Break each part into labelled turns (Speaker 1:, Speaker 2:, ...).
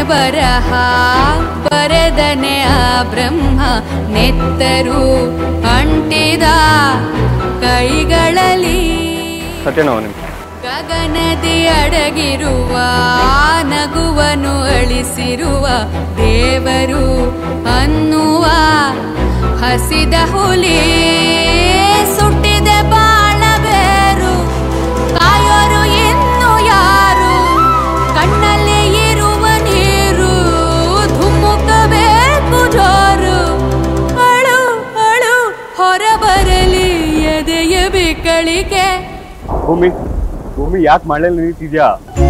Speaker 1: ಬರಹ ಬರೆದನೆ ಆ ಬ್ರಹ್ಮ ನೆತ್ತರು ಅಂಟಿದ ಕೈಗಳಲ್ಲಿ
Speaker 2: ಸತ್ಯನವ ನಿಮ್ಗೆ
Speaker 1: ಗಗನದಿ ಅಡಗಿರುವ ನಗುವನು ಅಳಿಸಿರುವ ದೇವರು ಅನ್ನುವ ಹಸಿದ ಹುಲಿ ಸುಟ್ಟಿದ ಬಾಳಬೇರು ಕಾಯೋರು ಇನ್ನು ಯಾರು ಕಣ್ಣಲ್ಲಿ ಇರುವ ನೀರು ಧುಮ್ಮುಕಬೇಕು ಜೋರು ಅಳು ಅಳು ಹೊರಬರಲಿ ಎದೆಯ ಬಿಕ್ಕಳಿಕೆ
Speaker 2: ಭೂಮಿ ಭೂಮಿ ಯಾಕೆ ಮಳೆಯಲ್ಲಿ ನಿಂತಿದ್ಯಾ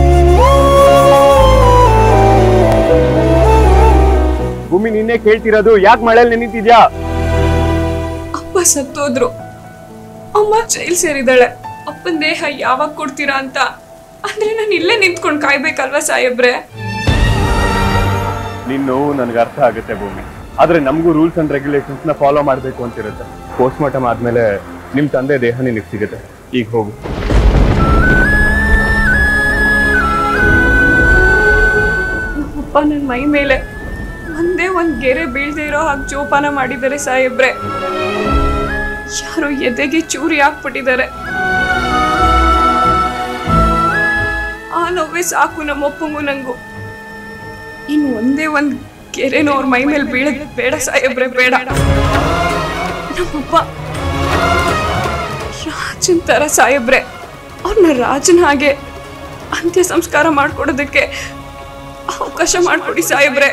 Speaker 2: ಭೂಮಿ ನಿನ್ನೆ ಕೇಳ್ತಿರೋದು ಯಾಕೆ ಮಳೆಯಲ್ಲಿ ನಿಂತಿದ್ಯಾ
Speaker 3: ಅಪ್ಪ ಸತ್ತೋದ್ರು ಅಮ್ಮ ಜೈಲ್ ಸೇರಿದಾಳೆ ಅಪ್ಪನ ದೇಹ ಯಾವಾಗ ಕೊಡ್ತೀರಾ ಅಂತ ಅಂದ್ರೆ ನಾನು ಇಲ್ಲೇ ನಿಂತ್ಕೊಂಡು ಕಾಯ್ಬೇಕಲ್ವಾ ಸಾಹೇಬ್ರೆ
Speaker 2: ನಿನ್ ನೋವು ನನಗೆ ಅರ್ಥ ಆಗುತ್ತೆ ಭೂಮಿ ಆದ್ರೆ ನಮಗೂ ರೂಲ್ಸ್ ಅಂಡ್ ರೆಗ್ಯುಲೇಷನ್ಸ್ ನ ಫಾಲೋ ಮಾಡ್ಬೇಕು ಅಂತಿರುತ್ತೆ ಪೋಸ್ಟ್ ಮಾರ್ಟಮ್ ಆದ್ಮೇಲೆ ನಿಮ್ ತಂದೆ ದೇಹ ನಿನಗೆ ಸಿಗುತ್ತೆ ಈಗ ಹೋಗು
Speaker 3: ಅಪ್ಪ ನನ್ನ ಮೈ ಮೇಲೆ ಒಂದೇ ಒಂದ್ ಗೆರೆ ಬೀಳ್ದೇ ಇರೋ ಹಾಗೆ ಜೋಪಾನ ಮಾಡಿದ್ದಾರೆ ಸಾಹೇಬ್ರೆ ಯಾರೋ ಎದೆಗೆ ಚೂರಿ ಹಾಕ್ಬಿಟ್ಟಿದ್ದಾರೆ ಆ ನೋವೇ ಸಾಕು ನಮ್ಮ ಅಪ್ಪಂಗೂ ನಂಗೂ ಇನ್ನು ಒಂದೇ ಒಂದ್ ಗೆರೆನೂ ಅವ್ರ ಮೈ ಮೇಲೆ ಬೀಳದ್ ಬೇಡ ಸಾಹೇಬ್ರೆ ಬೇಡ ನಮ್ಮಪ್ಪ ರಾಜನ್ ತರ ಸಾಹೇಬ್ರೆ ಅವ್ರನ್ನ ರಾಜನ ಹಾಗೆ ಅಂತ್ಯ ಸಂಸ್ಕಾರ ಮಾಡ್ಕೊಡೋದಕ್ಕೆ ಅವಕಾಶ ಮಾಡ್ಕೊಡಿ ಸಾಹೇಬ್ರೆ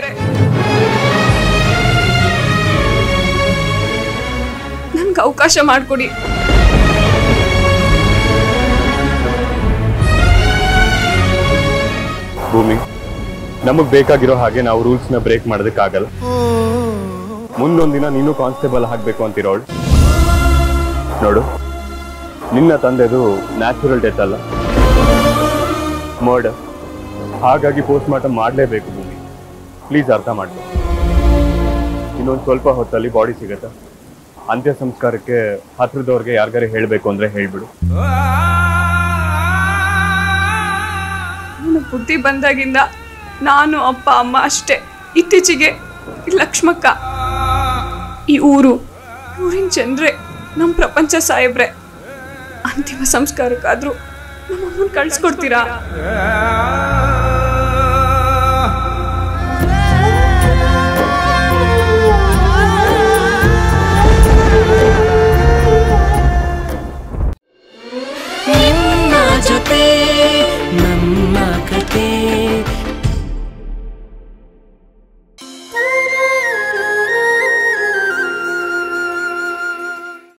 Speaker 3: ನನ್ಗೆ ಅವಕಾಶ ಮಾಡ್ಕೊಡಿ
Speaker 2: ಭೂಮಿ ನಮಗ್ ಬೇಕಾಗಿರೋ ಹಾಗೆ ನಾವು ರೂಲ್ಸ್ ನ ಬ್ರೇಕ್ ಮಾಡೋದಕ್ಕಾಗಲ್ಲ ಮುಂದೊಂದಿನ ನೀನು ಕಾನ್ಸ್ಟೇಬಲ್ ಆಗ್ಬೇಕು ಅಂತಿರೋಳು ನೋಡು ನಿನ್ನ ತಂದೆದು ನ್ಯಾಚುರಲ್ ಡೆತ್ ಅಲ್ಲ ಮರ್ಡರ್ ಹಾಗಾಗಿ ಪೋಸ್ಟ್ ಮಾರ್ಟಮ್ ಮಾಡಲೇಬೇಕು ಭೂಮಿ ಪ್ಲೀಸ್ ಅರ್ಥ ಮಾಡ್ಕೊ ಇನ್ನೊಂದು ಸ್ವಲ್ಪ ಹೊತ್ತಲ್ಲಿ ಬಾಡಿ ಸಿಗತ್ತೆ ಅಂತ್ಯ ಸಂಸ್ಕಾರಕ್ಕೆ ಹತ್ರದವ್ರಿಗೆ ಯಾರಿಗಾರು ಹೇಳಬೇಕು ಅಂದ್ರೆ ಹೇಳ್ಬಿಡು
Speaker 3: ನನ್ನ ಬುದ್ಧಿ ಬಂದಾಗಿಂದ ನಾನು ಅಪ್ಪ ಅಮ್ಮ ಅಷ್ಟೇ ಇತ್ತೀಚೆಗೆ ಈ ಲಕ್ಷ್ಮಕ್ಕ ಈ ಊರು ಊರಿನ ಜನರೇ ನಮ್ಮ ಪ್ರಪಂಚ ಸಾಹೇಬ್ರೆ ಅಂತಿಮ ಸಂಸ್ಕಾರಕ್ಕಾದ್ರೂ ನಮ್ಮ ಅಮ್ಮನ ಕಳ್ಸ್ಕೊಡ್ತೀರಾ